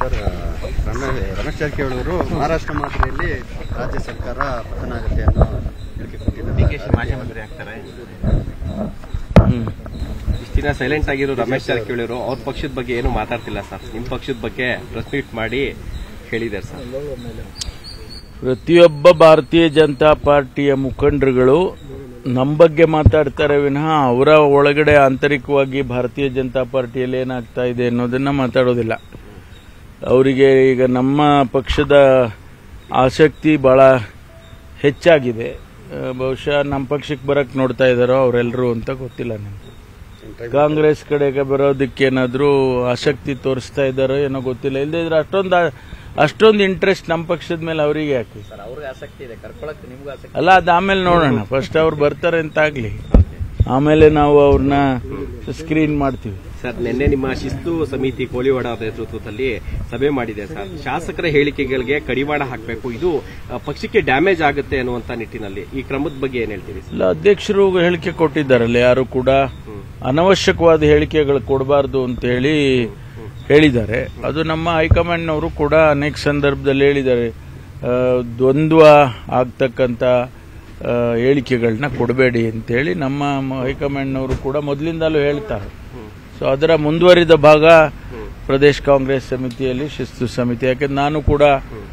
Sir Ramesh Ramesh Jarkiholi ಅವರು ಮಹಾರಾಷ್ಟ್ರ ಮಾದರಿಯಲ್ಲಿ ರಾಜ್ಯ ಸರ್ಕಾರ ಪತನ ಆಗುತ್ತೆ ಅನ್ನೋ ಹೇಳಿಕೆ ಡಿ ಕೆ ಕೊಟ್ಟಿದ್ದಾರೆ ಶಿ ಮಾಜಿ ಮಂತ್ರಿ ಆಗ್ತಾರೆ ಇಷ್ಟು ದಿನ ಸೈಲೆಂಟ್ ಆಗಿರೋ ರಮೇಶ್ ಜಾರಕಿಹೊಳಿ ಅವರು ಅವ್ರ ಪಕ್ಷದ ಬಗ್ಗೆ ಏನು ಮಾತಾಡ್ತಿಲ್ಲ ಸರ್ ನಿಮ್ ಪಕ್ಷದ ಬಗ್ಗೆ ಪ್ರೆಸ್ ಮೀಟ್ ಮಾಡಿ ಹೇಳಿದ್ದಾರೆ ಸರ್ ಪ್ರತಿಯೊಬ್ಬ ಭಾರತೀಯ ಜನತಾ ಪಾರ್ಟಿಯ ಮುಖಂಡರುಗಳು ನಮ್ಮ ಬಗ್ಗೆ ಮಾತಾಡ್ತಾರೆ ವಿನಃ ಅವರ ಒಳಗಡೆ ಆಂತರಿಕವಾಗಿ ಭಾರತೀಯ ಜನತಾ ಪಾರ್ಟಿಯಲ್ಲಿ ಏನಾಗ್ತಾ ಇದೆ ಅನ್ನೋದನ್ನ ಮಾತಾಡೋದಿಲ್ಲ ಅವರಿಗೆ ಈಗ ನಮ್ಮ ಪಕ್ಷದ ಆಸಕ್ತಿ ಬಹಳ ಹೆಚ್ಚಾಗಿದೆ ಆ, ಬಹುಶಃ ನಮ್ಮ ಪಕ್ಷಕ್ಕೆ ಬರಕ್ ನೋಡ್ತಾ ಇದ್ದಾರೋ ಅವರೆಲ್ಲರೂ ಅಂತ ಗೊತ್ತಿಲ್ಲ ನನಗೆ ಕಾಂಗ್ರೆಸ್ ಕಡೆಗೆ ಬರೋದಕ್ಕೆ ಏನಾದರೂ ಆಸಕ್ತಿ ತೋರಿಸ್ತಾ ಇದ್ದಾರೋ ಏನೋ ಗೊತ್ತಿಲ್ಲ ಇಲ್ಲದೆ ಇದ್ರೆ ಅಷ್ಟೊಂದು ಅಷ್ಟೊಂದು ಇಂಟ್ರೆಸ್ಟ್ ನಮ್ಮ ಪಕ್ಷದ ಮೇಲೆ ಅವರಿಗೆ ಯಾಕೆ ಸರ್ ಅವ್ರಿಗೆ ಆಸಕ್ತಿ ಇದೆ ಕರ್ಕೊಳಕ್ಕೆ ನಿಮ್ಗೂ ಆಸಕ್ತಿ ಅಲ್ಲ ಅದು ಆಮೇಲೆ ನೋಡೋಣ ಫಸ್ಟ್ ಅವ್ರು ಬರ್ತಾರೆ ಅಂತ ಆಗ್ಲಿ ಆಮೇಲೆ ನಾವು ಅವ್ರನ್ನ ಸ್ಕ್ರೀನ್ ಮಾಡ್ತೀವಿ ಸರ್ ನಿನ್ನೆ ನಿಮ್ಮ ಶಿಸ್ತು ಸಮಿತಿ ಕೋಳಿವಾಡ ನೇತೃತ್ವದಲ್ಲಿ ಸಭೆ ಮಾಡಿದೆ ಸರ್ ಶಾಸಕರ ಹೇಳಿಕೆಗಳಿಗೆ ಕಡಿವಾಣ ಹಾಕಬೇಕು ಇದು ಆ, ಪಕ್ಷಕ್ಕೆ ಡ್ಯಾಮೇಜ್ ಆಗುತ್ತೆ ಅನ್ನುವಂತ ನಿಟ್ಟಿನಲ್ಲಿ ಈ ಕ್ರಮದ ಬಗ್ಗೆ ಏನ್ ಹೇಳ್ತೀರಿ ಸರ್ ಇಲ್ಲ ಅಧ್ಯಕ್ಷರು ಹೇಳಿಕೆ ಕೊಟ್ಟಿದ್ದಾರಲ್ಲ ಯಾರು ಕೂಡ ಅನವಶ್ಯಕವಾದ ಹೇಳಿಕೆಗಳು ಕೊಡಬಾರ್ದು ಅಂತ ಹೇಳಿ ಹೇಳಿದ್ದಾರೆ ಅದು ನಮ್ಮ ಹೈಕಮಾಂಡ್ನವರು ಕೂಡ ಅನೇಕ ಸಂದರ್ಭದಲ್ಲಿ ಹೇಳಿದ್ದಾರೆ ಆ, ದ್ವಂದ್ವ ಆಗ್ತಕ್ಕಂಥ ಆ, ಹೇಳಿಕೆಗಳನ್ನ ಕೊಡಬೇಡಿ ಅಂತೇಳಿ ನಮ್ಮ ಮ- ಹೈಕಮಾಂಡ್ನವರು ಕೂಡ ಮೊದಲಿಂದಲೂ ಹೇಳ್ತಾರೆ ಸೊ ಅದರ ಮುಂದುವರಿದ ಭಾಗ ಪ್ರದೇಶ್ ಕಾಂಗ್ರೆಸ್ ಸಮಿತಿಯಲ್ಲಿ ಶಿಸ್ತು ಸಮಿತಿ ಯಾಕೆಂದ್ರೆ ನಾನು ಕೂಡ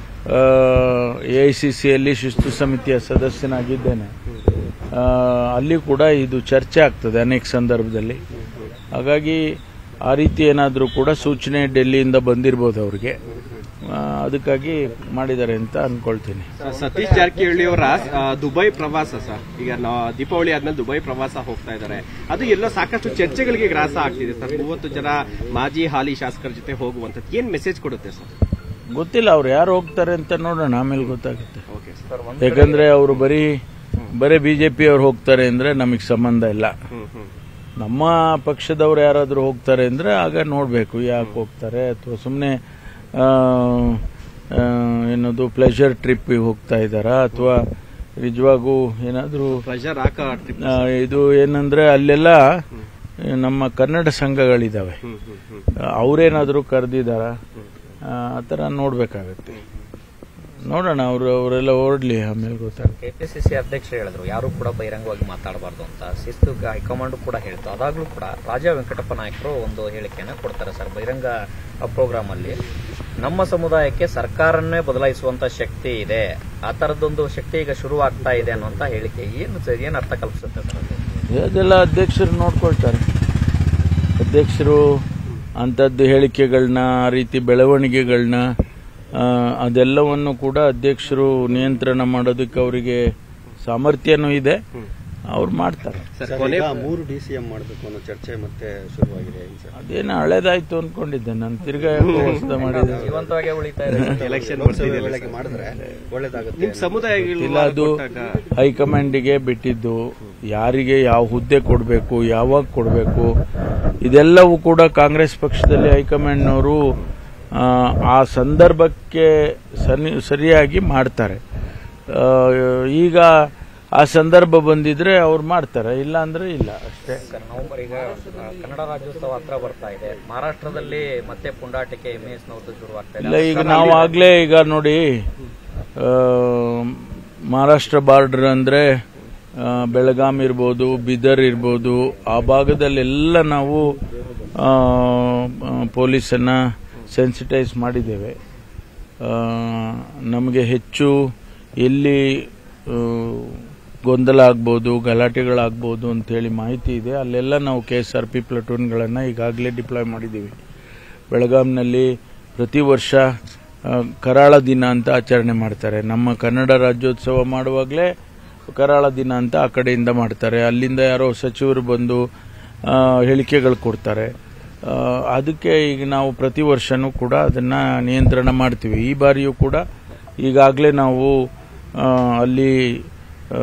ಎಐಸಿಸಿಯಲ್ಲಿ ಶಿಸ್ತು ಸಮಿತಿಯ ಸದಸ್ಯನಾಗಿದ್ದೇನೆ ಆ, ಅಲ್ಲಿ ಕೂಡ ಇದು ಚರ್ಚೆ ಆಗ್ತದೆ ಅನೇಕ ಸಂದರ್ಭದಲ್ಲಿ ಹಾಗಾಗಿ ಆ ರೀತಿ ಏನಾದರೂ ಕೂಡ ಸೂಚನೆ ಡೆಲ್ಲಿಯಿಂದ ಬಂದಿರ್ಬೋದು ಅವ್ರಿಗೆ ಆ, ಅದಕ್ಕಾಗಿ ಮಾಡಿದ್ದಾರೆ ಅಂತ ಅನ್ಕೊಳ್ತೀನಿ ಸರ್, ಸತೀಶ್ ಜಾರಕಿಹೊಳಿ ಅವರ ಆ, ದುಬೈ ಪ್ರವಾಸ ಸರ್ ಈಗ ನಾ- ದೀಪಾವಳಿ ಆದ್ಮೇಲೆ ದುಬೈ ಪ್ರವಾಸ ಹೋಗ್ತಾ ಇದ್ದಾರೆ ಅದು ಎಲ್ಲೋ ಸಾಕಷ್ಟು ಚರ್ಚೆಗಳಿಗೆ ಗ್ರಾಸ ಆಗ್ತಿದೆ ಸರ್ ಮೂವತ್ತು ಜನ ಮಾಜಿ ಹಾಲಿ ಶಾಸಕರ ಜೊತೆ ಹೋಗುವಂತದ್ದು ಏನ್ ಮೆಸೇಜ್ ಕೊಡುತ್ತೆ ಸರ್ ಗೊತ್ತಿಲ್ಲ ಅವ್ರು ಯಾರು ಹೋಗ್ತಾರೆ ಅಂತ ನೋಡೋಣ ಆಮೇಲೆ ಗೊತ್ತಾಗುತ್ತೆ ಓಕೆ ಸರ್ ಯಾಕಂದ್ರೆ ಅವರು ಬರೀ ಬರೀ ಬಿಜೆಪಿ ಅವ್ರು ಹೋಗ್ತಾರೆ ಅಂದ್ರೆ ನಮಗೆ ಸಂಬಂಧ ಇಲ್ಲ ಹ್ಮ್ ಹ್ಮ್ ನಮ್ಮ ಪಕ್ಷದವ್ರು ಯಾರಾದರೂ ಹೋಗ್ತಾರೆ ಅಂದ್ರೆ ಆಗ ನೋಡಬೇಕು ಯಾಕೆ ಹೋಗ್ತಾರೆ ಅಥವಾ ಸುಮ್ಮನೆ ಏನದು ಪ್ಲೆಷರ್ ಟ್ರಿಪ್ಪಿಗೆ ಹೋಗ್ತಾ ಇದ್ದಾರಾ ಅಥವಾ ನಿಜವಾಗೂ ಏನಾದರೂ ಪ್ರೆಷರ್ ಹಾಕ ಟ್ರಿಪ್ ಇದು ಏನಂದ್ರೆ ಅಲ್ಲೆಲ್ಲ ನಮ್ಮ ಕನ್ನಡ ಸಂಘಗಳಿದಾವೆ ಹ್ಮ್ ಹ್ಮ್ ಹ್ಮ್ ಅವರೇನಾದರೂ ಕರೆದಿದ್ದಾರ ಆ ಥರ ನೋಡಬೇಕಾಗತ್ತೆ ನೋಡೋಣ ಅವರು ಅವರೆಲ್ಲ ಓಡ್ಲಿ ಆಮೇಲೆ ಗೊತ್ತಾಗುತ್ತೆ ಕೆಪಿಸಿಸಿ ಅಧ್ಯಕ್ಷರು ಹೇಳಿದ್ರು ಯಾರು ಕೂಡ ಬಹಿರಂಗವಾಗಿ ಮಾತಾಡಬಾರ್ದು ಅಂತ ಶಿಸ್ತು ಹೈಕಮಾಂಡ್ ಕೂಡ ಹೇಳ್ತು ಅದಾಗ್ಲೂ ಕೂಡ ರಾಜಾ ವೆಂಕಟಪ್ಪ ನಾಯಕರು ಒಂದು ಹೇಳಿಕೆಯನ್ನ ಕೊಡ್ತಾರೆ ಸರ್ ಬಹಿರಂಗ ಪ್ರೋಗ್ರಾಮ್ ಅಲ್ಲಿ ನಮ್ಮ ಸಮುದಾಯಕ್ಕೆ ಸರ್ಕಾರನ್ನೇ ಬದಲಾಯಿಸುವಂತ ಶಕ್ತಿ ಇದೆ ಆ ತರದೊಂದು ಶಕ್ತಿ ಈಗ ಶುರುವಾಗ್ತಾ ಇದೆ ಅನ್ನುವಂತ ಹೇಳಿಕೆ ಏನು ಸರ್ ಏನ್ ಅರ್ಥ ಕಲ್ಪಿಸುತ್ತೆ ಸರ್ ಅದು? ಅದೆಲ್ಲ ಅಧ್ಯಕ್ಷರು ನೋಡ್ಕೊಳ್ತಾರೆ ಅಧ್ಯಕ್ಷರು ಅಂಥದ್ದು ಹೇಳಿಕೆಗಳನ್ನ ಆ ರೀತಿ ಬೆಳವಣಿಗೆಗಳನ್ನ ಆ, ಅದೆಲ್ಲವನ್ನು ಕೂಡ ಅಧ್ಯಕ್ಷರು ನಿಯಂತ್ರಣ ಮಾಡೋದಕ್ಕೆ ಅವರಿಗೆ ಸಾಮರ್ಥ್ಯನೂ ಇದೆ ಅವ್ರು ಮಾಡ್ತಾರೆ ಸರ್ ಸರ್, ಕೊನೆ ಈಗ ಮೂರು ಡಿ ಸಿ ಎಂ ಮಾಡಬೇಕು ಅನ್ನೋ ಚರ್ಚೆ ಮತ್ತೆ ಶುರುವಾಗಿದೆ ಏನ್ ಸರ್ ಅದೇನು ಹಳೇದಾಯ್ತು ಅನ್ಕೊಂಡಿದ್ದೆ ನಾನು ತಿರ್ಗಾ ಯಾಕೋ ಹೊಸ್ದ ಮಾಡಿದೆ ಜೀವಂತವಾಗಿ ಉಳಿತಾ ಇದೆ ಎಲೆಕ್ಷನ್ ಲೋಕಸಭೆ ವೇಳೆಗೆ ಮಾಡಿದ್ರೆ ಒಳ್ಳೇದಾಗುತ್ತೆ ನಿಮ್ ಸಮುದಾಯಗಳು ಇಲ್ಲ ಅದು ಹೈಕಮಾಂಡಿಗೆ ಬಿಟ್ಟಿದ್ದು ಯಾರಿಗೆ ಯಾವ ಹುದ್ದೆ ಕೊಡಬೇಕು ಯಾವಾಗ ಕೊಡಬೇಕು ಇದೆಲ್ಲವೂ ಕೂಡ ಕಾಂಗ್ರೆಸ್ ಪಕ್ಷದಲ್ಲಿ ಹೈಕಮಾಂಡ್ನವರು ಆ, ಆ ಸಂದರ್ಭಕ್ಕೆ ಸನಿ ಸರಿಯಾಗಿ ಮಾಡ್ತಾರೆ ಆ, ಈಗ ಆ ಸಂದರ್ಭ ಬಂದಿದ್ರೆ ಅವ್ರು ಮಾಡ್ತಾರೆ ಇಲ್ಲ ಅಂದ್ರೆ ಇಲ್ಲ ಅಷ್ಟೇ ಸರ್ ನವೆಂಬರ್ ಈಗ ಆ, ಕನ್ನಡ ರಾಜ್ಯೋತ್ಸವ ಹತ್ರ ಬರ್ತಾ ಇದೆ ಮಹಾರಾಷ್ಟ್ರದಲ್ಲಿ ಮತ್ತೆ ಪುಂಡಾಟಿಕೆ ಎಂಎಸ್ ನವತ್ತು ಶುರುವಾಗ್ತಾ ಇದೆ ಇಲ್ಲ ಈಗ ನಾವು ಆಗ್ಲೇ ಈಗ ನೋಡಿ ಆ, ಮಹಾರಾಷ್ಟ್ರ ಬಾರ್ಡರ್ ಅಂದ್ರೆ ಆ, ಬೆಳಗಾಂ ಇರ್ಬೋದು ಬಿದರ್ ಇರ್ಬೋದು ಆ ಭಾಗದಲ್ಲೆಲ್ಲ ನಾವು ಆ, ಆ, ಪೊಲೀಸನ್ನ ಸೆನ್ಸಿಟೈಸ್ ಮಾಡಿದ್ದೇವೆ ಆ, ನಮಗೆ ಹೆಚ್ಚು ಎಲ್ಲಿ ಆ, ಗೊಂದಲ ಆಗ್ಬೋದು ಗಲಾಟೆಗಳಾಗ್ಬೋದು ಅಂತೇಳಿ ಮಾಹಿತಿ ಇದೆ ಅಲ್ಲೆಲ್ಲ ನಾವು ಕೆ ಎಸ್ ಆರ್ ಪಿ ಪ್ಲಟೂನ್ಗಳನ್ನು ಈಗಾಗಲೇ ಡಿಪ್ಲಾಯ್ ಮಾಡಿದ್ದೀವಿ ಬೆಳಗಾಂನಲ್ಲಿ ಪ್ರತಿ ವರ್ಷ ಆ, ಕರಾಳ ದಿನ ಅಂತ ಆಚರಣೆ ಮಾಡ್ತಾರೆ ನಮ್ಮ ಕನ್ನಡ ರಾಜ್ಯೋತ್ಸವ ಮಾಡುವಾಗಲೇ ಕರಾಳ ದಿನ ಅಂತ ಆ ಕಡೆಯಿಂದ ಮಾಡ್ತಾರೆ ಅಲ್ಲಿಂದ ಯಾರೋ ಸಚಿವರು ಬಂದು ಆ, ಹೇಳಿಕೆಗಳು ಕೊಡ್ತಾರೆ ಆ, ಅದಕ್ಕೆ ಈಗ ನಾವು ಪ್ರತಿ ವರ್ಷನೂ ಕೂಡ ಅದನ್ನ ನಿಯಂತ್ರಣ ಮಾಡ್ತೀವಿ ಈ ಬಾರಿಯೂ ಕೂಡ ಈಗಾಗಲೇ ನಾವು ಆ, ಅಲ್ಲಿ ಆ,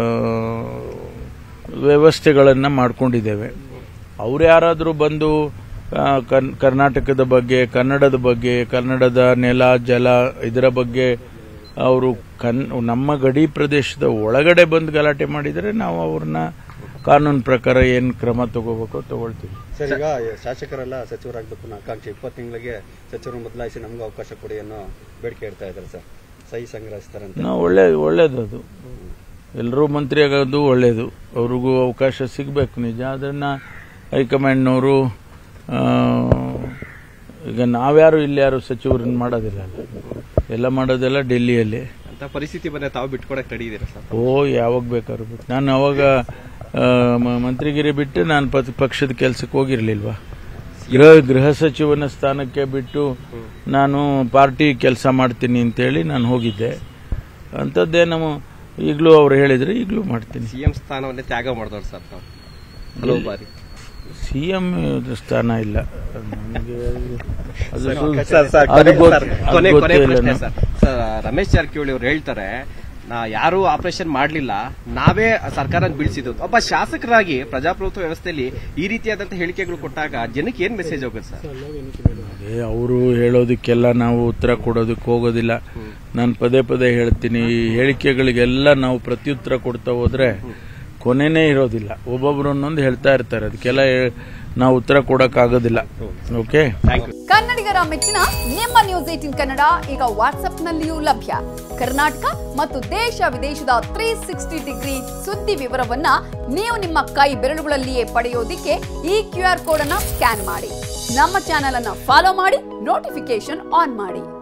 ವ್ಯವಸ್ಥೆಗಳನ್ನು ಮಾಡ್ಕೊಂಡಿದ್ದೇವೆ ಅವ್ರು ಯಾರಾದರೂ ಬಂದು ಆ, ಕರ್ನ್- ಕರ್ನಾಟಕದ ಬಗ್ಗೆ ಕನ್ನಡದ ಬಗ್ಗೆ ಕನ್ನಡದ ನೆಲ ಜಲ ಇದರ ಬಗ್ಗೆ ಅವರು ಕನ್ ನಮ್ಮ ಗಡಿ ಪ್ರದೇಶದ ಒಳಗಡೆ ಬಂದು ಗಲಾಟೆ ಮಾಡಿದರೆ ನಾವು ಅವ್ರನ್ನ ಕಾನೂನು ಪ್ರಕಾರ ಏನು ಕ್ರಮ ತಗೋಬೇಕೋ ತಗೊಳ್ತೀವಿ ಸರ್ ಈಗ ಶಾಸಕರೆಲ್ಲ ಸಚಿವರಾಗಬೇಕು ಅನ್ನೋ ಆಕಾಂಕ್ಷೆ ಇಪ್ಪತ್ತು ತಿಂಗಳಿಗೆ ಸಚಿವರು ಬದಲಾಯಿಸಿ ನಮಗೂ ಅವಕಾಶ ಕೊಡಿ ಅನ್ನೋ ಬೇಡಿಕೆ ಇಡ್ತಾ ಇದ್ದಾರೆ ಸರ್ ಸಹಿ ಸಂಗ್ರಹಿಸ್ತಾರಂತೆ ನಾವು ಒಳ್ಳೆ ಒಳ್ಳೇದು ಅದು ಎಲ್ಲರೂ ಮಂತ್ರಿ ಆಗೋದು ಒಳ್ಳೇದು ಅವ್ರಿಗೂ ಅವಕಾಶ ಸಿಗಬೇಕು ನಿಜ ಅದನ್ನು ಹೈಕಮಾಂಡ್ನವರು ಆ, ಈಗ ನಾವ್ಯಾರು ಇಲ್ಲಿ ಯಾರು ಸಚಿವರನ್ನ ಮಾಡೋದಿಲ್ಲ ಅಲ್ಲ ಎಲ್ಲ ಮಾಡೋದೆಲ್ಲ ಡೆಲ್ಲಿಯಲ್ಲಿ ಅಂತ ಪರಿಸ್ಥಿತಿ ಬಂದ್ರೆ ತಾವು ಬಿಟ್ಕೊಡಕ್ ರೆಡಿ ಇದೀರಾ ಸರ್ ಓ ಯಾವಾಗ ಬೇಕಾದ್ರೂ ಬಿಟ್ಟು ನಾನು ಅವಾಗ ಆ, ಮ- ಮಂತ್ರಿಗಿರಿ ಬಿಟ್ಟು ನಾನು ಪತ್- ಪಕ್ಷದ ಕೆಲಸಕ್ಕೆ ಹೋಗಿರ್ಲಿಲ್ವಾ ಗೃಹ ಗೃಹ ಸಚಿವನ ಸ್ಥಾನಕ್ಕೆ ಬಿಟ್ಟು ನಾನು ಪಾರ್ಟಿ ಕೆಲಸ ಮಾಡ್ತೀನಿ ಅಂತೇಳಿ ನಾನು ಹೋಗಿದ್ದೆ ಅಂಥದ್ದೇನು ಈಗಲೂ ಅವ್ರು ಹೇಳಿದ್ರೆ ಈಗಲೂ ಮಾಡ್ತೀನಿ ಸಿಎಂ ಸ್ಥಾನವನ್ನೇ ತ್ಯಾಗ ಮಾಡಿದವ್ರು ಸರ್ ತಾವು ಹಲವು ಬಾರಿ ಸಿ ಎಂ ಸ್ಥಾನ ಇಲ್ಲ ನನಗೆ ಅದು ಸರ್, ಸ್ವಲ್ಪ- ಸರ್, ಸರ್, ಅದು ಕೊನೆ- ಗೊತ್ತು- ಸರ್, ಅದು ಕೊನೆ ಕೊನೆ ಗೊತ್ತೇ ಇಲ್ಲ ಪ್ರಶ್ನೆ ನಾನು. ಸರ್ ಸರ್, ರಮೇಶ್ ಜಾರಕಿಹೊಳಿ ಅವ್ರು ಹೇಳ್ತಾರೆ ನಾ ಯಾರು ಆಪರೇಷನ್ ಮಾಡಲಿಲ್ಲ ನಾವೇ ಸರ್ಕಾರ ಬೀಳಿಸಿದ್ದು ಒಬ್ಬ ಶಾಸಕರಾಗಿ ಪ್ರಜಾಪ್ರಭುತ್ವ ವ್ಯವಸ್ಥೆಯಲ್ಲಿ ಈ ರೀತಿಯಾದಂತ ಹೇಳಿಕೆಗಳು ಕೊಟ್ಟಾಗ ಜನಕ್ಕೆ ಏನ್ ಮೆಸೇಜ್ ಹೋಗುತ್ತೆ ಸರ್ ಅದೇ ಅವರು ಹೇಳೋದಕ್ಕೆಲ್ಲ ನಾವು ಉತ್ತರ ಕೊಡೋದಕ್ಕೆ ಹೋಗೋದಿಲ್ಲ ನಾನು ಪದೇ ಪದೇ ಹೇಳ್ತೀನಿ ಈ ಹೇಳಿಕೆಗಳಿಗೆಲ್ಲ ನಾವು ಪ್ರತ್ಯುತ್ತರ ಕೊಡ್ತಾ ಹೋದ್ರೆ ಕೊನೆನೇ ಇರೋದಿಲ್ಲ ಒಬ್ಬೊಬ್ರು ಒಂದೊಂದು ಹೇಳ್ತಾ ಇರ್ತಾರೆ ಅದಕ್ಕೆಲ್ಲ ಹೇ- ನಾವು ಉತ್ತರ ಕೊಡೋಕ್ಕಾಗೋದಿಲ್ಲ ಓಕೆ ಥ್ಯಾಂಕ್ ಯು ಕನ್ನಡಿಗರ ಮೆಚ್ಚಿನ ನಿಮ್ಮ ನ್ಯೂಸ್ ಏಟಿನ್ ಕನ್ನಡ ಈಗ ವಾಟ್ಸ್ಆಪ್ನಲ್ಲಿಯೂ ಲಭ್ಯ ಕರ್ನಾಟಕ ಮತ್ತು ದೇಶ ವಿದೇಶದ ತ್ರೀ ಸಿಕ್ಸ್ಟಿ ಡಿಗ್ರಿ ಸುದ್ದಿ ವಿವರವನ್ನ ನೀವು ನಿಮ್ಮ ಕೈ ಬೆರಳುಗಳಲ್ಲಿಯೇ ಪಡೆಯೋದಿಕ್ಕೆ ಈ ಕ್ಯೂ ಆರ್ ಕೋಡ್ ಅನ್ನ ಸ್ಕ್ಯಾನ್ ಮಾಡಿ ನಮ್ಮ ಚಾನೆಲ್ ಅನ್ನ ಫಾಲೋ ಮಾಡಿ ನೋಟಿಫಿಕೇಶನ್ ಆನ್ ಮಾಡಿ